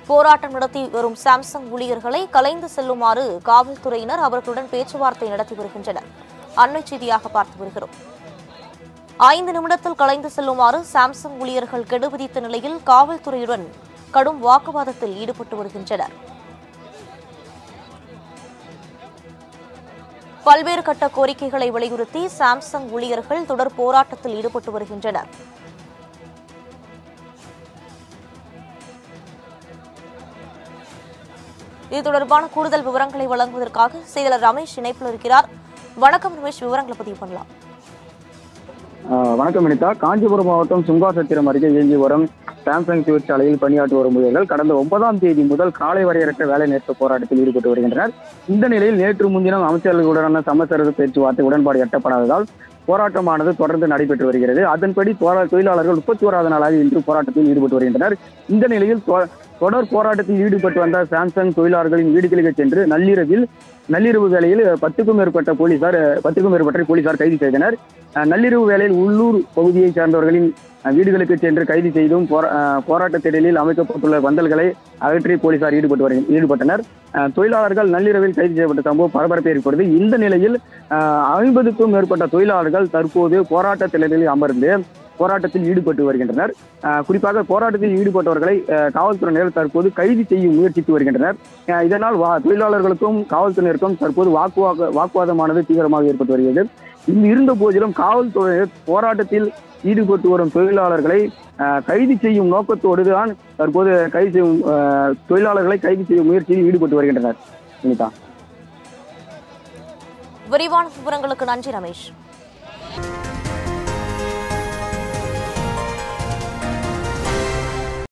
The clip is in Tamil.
போராட்டம் நடத்தி வரும் சாம்சங் ஊழியர்களை கலைந்து செல்லுமாறு காவல்துறையினர் அவர்களுடன் பேச்சுவார்த்தை நடத்தி வருகின்றனர் அண்மை செய்தியாக பார்த்து வருகிறோம் ஐந்து நிமிடத்தில் கலைந்து செல்லுமாறு சாம்சங் ஊழியர்கள் கெடு விதித்த நிலையில் காவல்துறையுடன் கடும் வாக்குவாதத்தில் ஈடுபட்டு வருகின்றனர் பல்வேறு கட்ட கோரிக்கைகளை வலியுறுத்தி சாம்சங் ஊழியர்கள் தொடர் போராட்டத்தில் ஈடுபட்டு வருகின்றனர் இது தொடர்பான கூடுதல் விவரங்களை வழங்குவதற்காக செயலர் ரமேஷ் இணைப்பில் இருக்கிறார் வணக்கம் ரமேஷ் விவரங்களை பதிவு பண்ணலாம் ஆஹ் வணக்கம் வினிதா காஞ்சிபுரம் மாவட்டம் சுங்காசத்திரம் அருகே இயங்கி வரும் சாம்சங் தொழிற்சாலையில் பணியாற்றி வரும் ஊழியர்கள் கடந்த ஒன்பதாம் தேதி முதல் காலை வரையறுக்க வேலை நிறுத்த போராட்டத்தில் ஈடுபட்டு வருகின்றனர் இந்த நிலையில் நேற்று முன்தினம் அமைச்சர்களுடனான சமச்சரவு பேச்சுவார்த்தை உடன்பாடு எட்டப்படாததால் போராட்டமானது தொடர்ந்து நடைபெற்று வருகிறது அதன்படி போரா- தொழிலாளர்கள் முப்பத்தி ஓராவது நாளாக இன்று போராட்டத்தில் ஈடுபட்டு வருகின்றனர் இந்த நிலையில் தொ- தொடர் போராட்டத்தில் ஈடுபட்டு வந்த சாம்சங் தொழிலாளர்களின் வீடுகளுக்கு சென்று நள்ளிரவில் நள்ளிரவு வேளையில் பத்துக்கும் மேற்பட்ட போலீசார் பத்துக்கும் மேற்பட்ட போலீசார் கைது செய்தனர் அஹ் நள்ளிரவு வேளையில் உள்ளூர் பகுதியைச் சேர்ந்தவர்களின் அஹ், வீடுகளுக்கு சென்று கைது செய்தும் போரா- அஹ், போராட்டத் திடலில் அமைக்கப்பட்டுள்ள பந்தல்களை அகற்றி போலீசார் ஈடுபட்டு வருகி- ஈடுபட்டனர் அஹ், தொழிலாளர்கள் நள்ளிரவில் கைது செய்யப்பட்ட சம்பவம் பரபரப்பை ஏற்படுது இந்த நிலையில் அஹ், ஐம்பதுக்கும் மேற்பட்ட தொழிலாளர்கள் தற்போது போராட்ட திடலில் அமர்ந்து போராட்டத்தில் ஈடுபட்டு வருகின்றனர் அஹ், குறிப்பாக போராட்டத்தில் ஈடுபட்டவர்களை அஹ், காவல்துறையினர் தற்போது கைது செய்ய முயற்சித்து வருகின்றனர் அஹ், இதனால் வா- தொழிலாளர்களுக்கும் காவல்துறையினருக்கும் தற்போது வாக்குவாக வாக்குவாதமானது தீவிரமாக ஏற்பட்டு வருகிறது இது இருந்த போதிலும் காவல்துறையினர் போராட்டத்தில் ஈடுபட்டு வரும் தொழிலாளர்களை அஹ், கைது செய்யும் நோக்கத்தோடு தான் தற்போது கைது செய்யும் அஹ், தொழிலாளர்களை கைது செய்யும் முயற்சியில் ஈடுபட்டு வருகின்றனர் வினிதா விரிவான விவரங்களுக்கு நன்றி ரமேஷ்